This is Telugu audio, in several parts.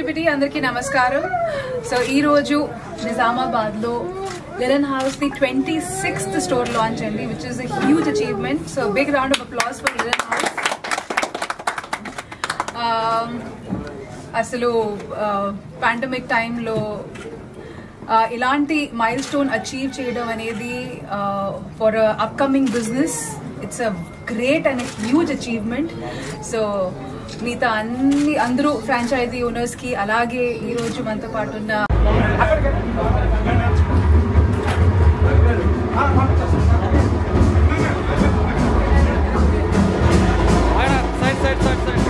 ఎవ్రీబడి అందరికీ నమస్కారం సో ఈ రోజు నిజామాబాద్ లో Linen House the twenty sixth store launch అండి which is huge achievement so big round of applause for Linen House అసలు పాండమిక్ టైంలో ఇలాంటి మైల్ స్టోన్ అచీవ్ చేయడం అనేది for upcoming business it's a great and huge achievement so మిగతా అన్ని అందరూ ఫ్రాంచైజీ ఓనర్స్ కి అలాగే ఈ రోజు మనతో పాటు ఉన్న side side side side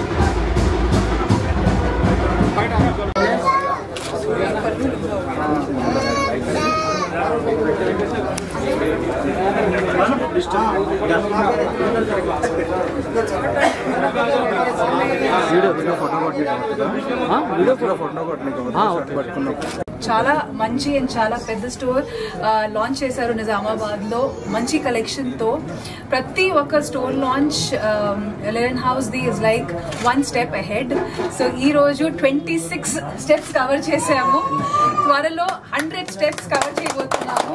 video video photo కొట్టడానికి వీడియో కూడా ఫోటో కొట్టడానికి పట్టుకున్నాం చాలా మంచి అండ్ చాలా పెద్ద స్టోర్ లాంచ్ చేశారు నిజామాబాద్ లో మంచి కలెక్షన్ తో ప్రతి ఒక్క store launch Linen House the is like one step ahead so ఈ రోజు ట్వంటీ సిక్స్ స్టెప్స్ కవర్ చేసాము త్వరలో హండ్రెడ్ స్టెప్స్ కవర్ చేయబోతున్నాము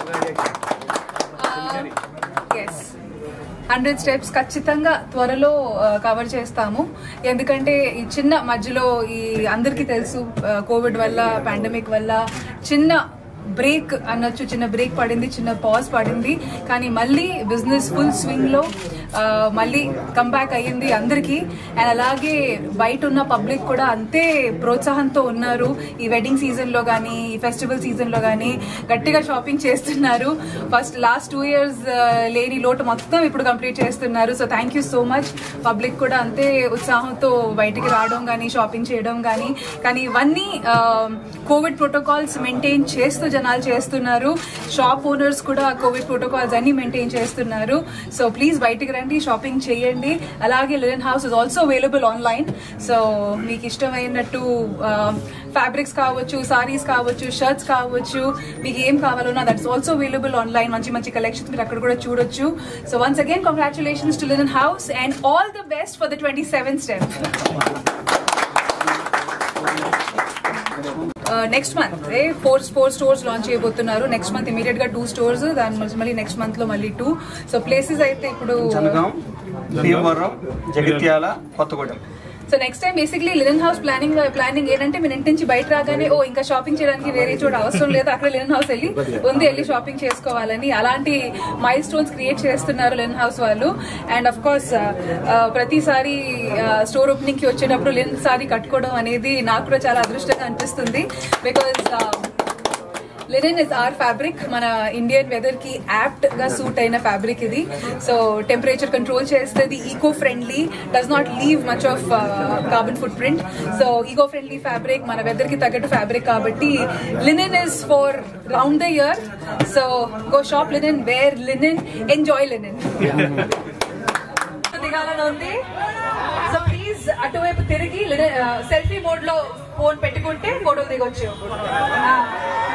ఎస్ హండ్రెడ్ స్టెప్స్ ఖచ్చితంగా త్వరలో కవర్ చేస్తాము ఎందుకంటే ఈ చిన్న మధ్యలో ఈ అందరికీ తెలుసు కోవిడ్ వల్ల పాండమిక్ వల్ల చిన్న బ్రేక్ అనొచ్చు చిన్న బ్రేక్ పడింది చిన్న పాజ్ పడింది కానీ మళ్ళీ బిజినెస్ ఫుల్ స్వింగ్ లో ఆ, మళ్ళీ కంబ్యాక్ అయ్యింది అందరికీ అండ్ అలాగే బయట ఉన్న పబ్లిక్ కూడా అంతే ప్రోత్సాహంతో ఉన్నారు ఈ వెడ్డింగ్ సీజన్ లో కానీ ఈ ఫెస్టివల్ సీజన్ లో కానీ గట్టిగా షాపింగ్ చేస్తున్నారు ఫస్ట్ లాస్ట్ టూ ఇయర్స్ లేని లోటు మొత్తం ఇప్పుడు కంప్లీట్ చేస్తున్నారు so thank you so much public కూడా అంతే ఉత్సాహంతో బయటికి రావడం కానీ షాపింగ్ చేయడం కానీ కానీ ఇవన్నీ కోవిడ్ ప్రోటోకాల్స్ మెయింటైన్ చేస్తూ జనాలు చేస్తున్నారు షాప్ ఓనర్స్ కూడా కోవిడ్ ప్రోటోకాల్స్ అన్ని మెయింటైన్ చేస్తున్నారు సో ప్లీజ్ బయటికి రండి షాపింగ్ చేయండి అలాగే Linen House is also available online so మీకు ఇష్టమైనట్టు ఫ్యాబ్రిక్స్ కావచ్చు సారీస్ కావచ్చు షర్ట్స్ కావచ్చు మీకు ఏం కావాలన్నా దట్స్ ఆల్సో అవైలబుల్ ఆన్లైన్ మంచి మంచి కలెక్షన్స్ మీరు అక్కడ కూడా చూడొచ్చు so once again congratulations to Linen House and all the best for the twenty seven step next month four four stores launch చేయబోతున్నారు నెక్స్ట్ మంత్ ఇమీడియట్ గా టూ స్టోర్స్ దాని మధ్య మళ్ళీ నెక్స్ట్ మంత్ లో మళ్ళీ టూ సో ప్లేసెస్ అయితే ఇప్పుడు Jangaon Bhimavaram Jagtial Kothagudem so next time basically Linen House planning planning ఏంటంటే మీ ఇంటి నుంచి బయట రాగానే ఓ ఇంకా షాపింగ్ చేయడానికి వేరే చోట అవసరం లేదు అక్కడ లినన్ హౌస్ వెళ్ళి ఉంది వెళ్ళి షాపింగ్ చేసుకోవాలని అలాంటి మైల్ స్టోన్స్ క్రియేట్ చేస్తున్నారు లినన్ హౌస్ వాళ్ళు అండ్ అఫ్ కోర్స్ ప్రతిసారి స్టోర్ ఓపెనింగ్ కి వచ్చేటప్పుడు లినన్ సారీ కట్టుకోవడం అనేది నాకు కూడా చాలా అదృష్టంగా అనిపిస్తుంది because linen is our fabric మన ఇండియన్ వెదర్ కి యాప్ట్ గా సూట్ అయిన ఫ్యాబ్రిక్ ఇది సో టెంపరేచర్ కంట్రోల్ చేస్తుంది eco friendly does not leave much of carbon footprint so eco friendly fabric మన వెదర్ కి తగ్గట్టు ఫ్యాబ్రిక్ కాబట్టి linen is for round the year so go shop linen wear linen enjoy linen దిగాలని ఉంది సో ప్లీజ్ అటువైపు తిరిగి సెల్ఫీ మోడ్ లో ఫోన్ పెట్టుకుంటే ఫోటోలు దిగొచ్చు ఆ.